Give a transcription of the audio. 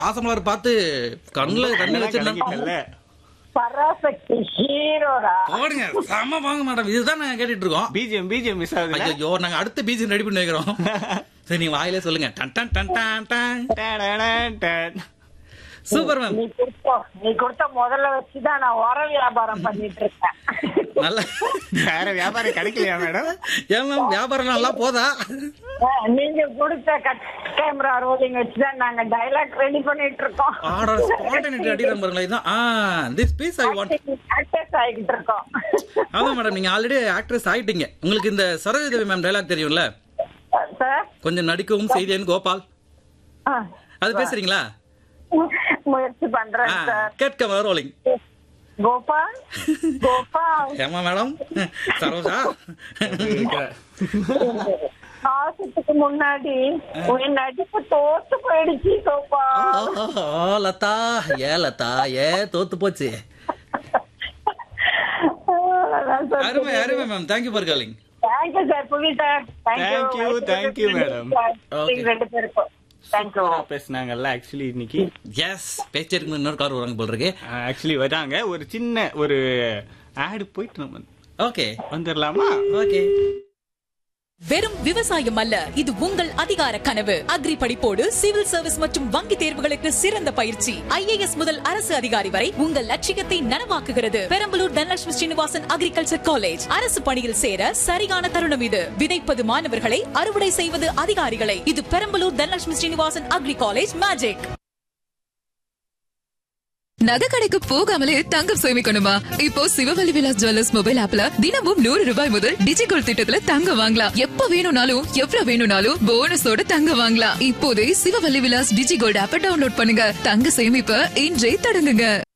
பாசமலர் பார்த்து கண்ணுல கண்ணு வச்சிருந்தாங்க கலங்கிட்டல்ல. பராசக்தி ஹீரோடா போடுங்க செம வாங்க மேடம் இதுதான் நாங்க கேட்டுட்டு இருக்கோம் BGM BGM மிஸ் ஆகுதுல்ல? ஐயோ நாங்க அடுத்த பீச் ரெடி பண்ணி வைக்கிறோம் சரி நீங்க வாயிலே சொல்லுங்க டன் டன் டன் டன் டன் டடடன் டன். சூப்பர் மேம் நீ கொடுத்த நீ கொடுத்த முதல்ல வச்சுதான் நான் உர வியாபாரம் பண்ணிட்டு இருக்கேன் நல்ல வேற வியாபாரம் கிடைக்கலையா மேடம் ஏன் மேம் வியாபாரம் நல்லா போதா அஹ், நீங்க கொடுத்த கட் கேமரா ரோலிங் வச்சுதான் நாங்க டைலாக் ரெடி பண்ணிட்டு இருக்கோம் ஆர்டர் ஸ்பான்டேனிட்டி அடிக்கிற பாருங்களா இதுதான் ah this piece I want actors ஆகிட்டு இருக்கோம் ஆமா மேடம் நீங்க ஆல்ரெடி ஆக்ட்ரஸ் ஆயிட்டீங்க உங்களுக்கு இந்த சரோஜதேவி மேம் டைலாக் தெரியும்ல சார் கொஞ்சம் நடிக்கவும் செய்தேன் கோபால் அஹ், அது பேசுறீங்களா முயற்சி பண்றேன் சார் கேட்க ரோலிங் கோபால் கோபால் ஏமா மேடம் சரோஜா மாசத்துக்கு முன்னாடி உன் நடிப்பு தோத்து போயிடுச்சு கோபால் ஓ லதா ஏ லதா ஏ தோத்து போச்சு அருமை அருமை ma'am thank you for calling thank you sir Bhuvi sir Thank you, thank you, madam. Okay. ரெண்டு பேருக்கும் தேங்க்யூ பேசினாங்கல்ல ஆக்சுவலி இன்னைக்கு எஸ் பேச்சருக்கு இன்னொரு கார் வராங்க போல் இருக்கு ஆக்சுவலி வராங்க ஒரு சின்ன ஒரு ஆடு போயிட்டு நம்ம ஓகே வந்துடலாமா ஓகே வெறும் விவசாயம் அல்ல இது உங்கள் அதிகார கனவு அக்ரி படிப்போடு சிவில் சர்வீஸ் மற்றும் வங்கி தேர்வுகளுக்கு சிறந்த பயிற்சி ஐஏஎஸ் முதல் அரசு அதிகாரி வரை உங்கள் லட்சியத்தை நனவாக்குகிறது பெரம்பலூர் தனலட்சுமி ஸ்ரீனிவாசன் அக்ரிகல்ச்சர் காலேஜ் அரசு பணியில் சேர சரியான தருணம் இது விதைப்பது மாணவர்களை அறுவடை செய்வது அதிகாரிகளை இது Perambalur Dhanalakshmi Srinivasan agri college magic நகை கடைக்கு போகாமலே தங்கம் சேமிக்கணுமா இப்போ சிவவல்லி விலாஸ் ஜுவல்லர்ஸ் மொபைல் ஆப்ல தினமும் நூறு ரூபாய் முதல் டிஜிகோல்ட் திட்டத்துல தங்கம் வாங்கலாம் எப்ப வேணும்னாலும் எவ்வளவு வேணும்னாலும் போனஸோட தங்கம் வாங்கலாம் இப்போதே சிவவல்லி விலாஸ் டிஜிகோல்ட் ஆப்ப டவுன்லோட் பண்ணுங்க தங்க சேமிப்ப இன்றே தொடங்குங்க